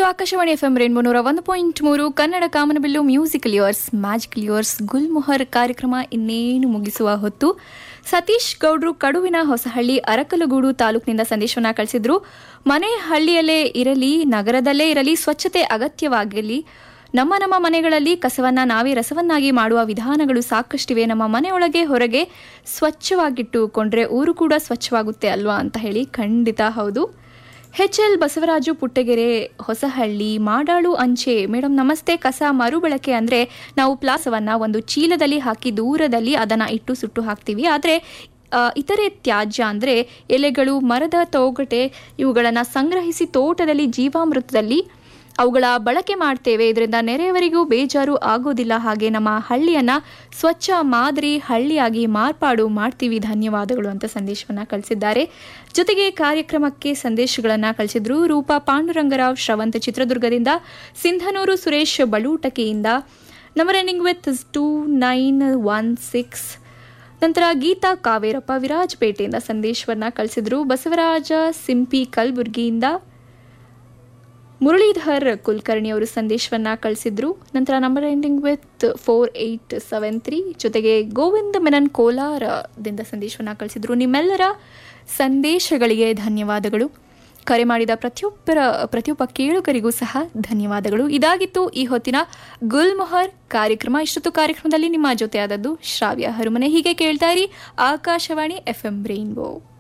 Akashvani F M rainbow ನೂರ ಒಂದು point ಮೂರು ಕನ್ನಡ ಕಾಮನಬಿಲ್ಲು musical years magical years Gulmohar ಕಾರ್ಯಕ್ರಮ ಇನ್ನೇನು ಮುಗಿಸುವ ಹೊತ್ತು ಸತೀಶ್ ಗೌಡ್ರು ಕಡುವಿನ ಹೊಸಹಳ್ಳಿ ಅರಕಲಗೂಡು ತಾಲೂಕಿನಿಂದ ಸಂದೇಶವನ್ನ ಕಳಿಸಿದ್ರು ಮನೆ ಹಳ್ಳಿಯಲ್ಲೇ ಇರಲಿ ನಗರದಲ್ಲೇ ಇರಲಿ ಸ್ವಚ್ಛತೆ ಅಗತ್ಯವಾಗಿರಲಿ ನಮ್ಮ ನಮ್ಮ ಮನೆಗಳಲ್ಲಿ ಕಸವನ್ನ ನಾವೇ ರಸವನ್ನಾಗಿ ಮಾಡುವ ವಿಧಾನಗಳು ಸಾಕಷ್ಟಿವೆ ನಮ್ಮ ಮನೆಯೊಳಗೆ ಹೊರಗೆ ಸ್ವಚ್ಛವಾಗಿಟ್ಟುಕೊಂಡ್ರೆ ಊರು ಕೂಡ ಸ್ವಚ್ಛವಾಗುತ್ತೆ ಅಲ್ವಾ ಅಂತ ಹೇಳಿ ಖಂಡಿತ ಹೌದು ಎಚ್ ಎಲ್ ಬಸವರಾಜು ಪುಟ್ಟಗೆರೆ ಹೊಸಹಳ್ಳಿ ಮಾಡಾಳು ಅಂಚೆ ಮೇಡಮ್ ನಮಸ್ತೆ ಕಸ ಮರುಬಳಕೆ ಅಂದರೆ ನಾವು ಪ್ಲಾಸವನ್ನು ಒಂದು ಚೀಲದಲ್ಲಿ ಹಾಕಿ ದೂರದಲ್ಲಿ ಅದನ್ನು ಇಟ್ಟು ಸುಟ್ಟು ಹಾಕ್ತೀವಿ ಆದರೆ ಆ, ಇತರೆ ತ್ಯಾಜ್ಯ ಅಂದರೆ ಎಲೆಗಳು ಮರದ ತೊಗಟೆ ಇವುಗಳನ್ನು ಸಂಗ್ರಹಿಸಿ ತೋಟದಲ್ಲಿ ಜೀವಾಮೃತದಲ್ಲಿ ಅವುಗಳ ಬಳಕೆ ಮಾಡ್ತೇವೆ ಇದರಿಂದ ನೆರೆಯವರಿಗೂ ಬೇಜಾರು ಆಗೋದಿಲ್ಲ ಹಾಗೆ ನಮ್ಮ ಹಳ್ಳಿಯನ್ನ ಸ್ವಚ್ಛ ಮಾದರಿ ಹಳ್ಳಿಯಾಗಿ ಮಾರ್ಪಾಡು ಮಾಡ್ತೀವಿ ಧನ್ಯವಾದಗಳು ಅಂತ ಸಂದೇಶವನ್ನ ಕಳಿಸಿದ್ದಾರೆ ಜೊತೆಗೆ ಕಾರ್ಯಕ್ರಮಕ್ಕೆ ಸಂದೇಶಗಳನ್ನ ಕಳಿಸಿದ್ರು ರೂಪಾ ಪಾಂಡುರಂಗರಾವ್ ಶ್ರವಂತ ಚಿತ್ರದುರ್ಗದಿಂದ ಸಿಂಧನೂರು ಸುರೇಶ್ ಬಲೂಟಕಿಯಿಂದ number ending with two nine one six ನಂತರ ಗೀತಾ ಕಾವೇರಪ್ಪ ವಿರಾಜಪೇಟೆಯಿಂದ ಸಂದೇಶವನ್ನ ಕಳಿಸಿದ್ರು ಬಸವರಾಜ ಸಿಂಪಿ ಕಲಬುರ್ಗಿಯಿಂದ ಮುರಳೀಧರ್ ಕುಲಕರ್ಣಿ ಅವರು ಸಂದೇಶವನ್ನ ಕಳಿಸಿದ್ರು ನಂತರ number ending with four eight seven three ಜೊತೆಗೆ ಗೋವಿಂದ ಮೆನನ್ ಕೋಲಾರದಿಂದ ಸಂದೇಶವನ್ನ ಕಳಿಸಿದ್ರು ನಿಮ್ಮೆಲ್ಲರ ಸಂದೇಶಗಳಿಗೆ ಧನ್ಯವಾದಗಳು ಕರೆ ಮಾಡಿದ ಪ್ರತಿಯೊಬ್ಬರ ಪ್ರತಿಯೊಬ್ಬ ಕೇಳುಗರಿಗೂ ಸಹ ಧನ್ಯವಾದಗಳು ಇದಾಗಿತ್ತು ಈ ಹೊತ್ತಿನ ಗುಲ್ಮೊಹರ್ ಕಾರ್ಯಕ್ರಮ ಇಷ್ಟೊತ್ತು ಕಾರ್ಯಕ್ರಮದಲ್ಲಿ ನಿಮ್ಮ ಜೊತೆ ಆದದ್ದು ಶ್ರಾವ್ಯ ಹರುಮನೆ ಹೀಗೆ ಕೇಳ್ತಾ ಇರಿ ಆಕಾಶವಾಣಿ ಎಫ್ ಎಂ ರೈನ್ಬೋ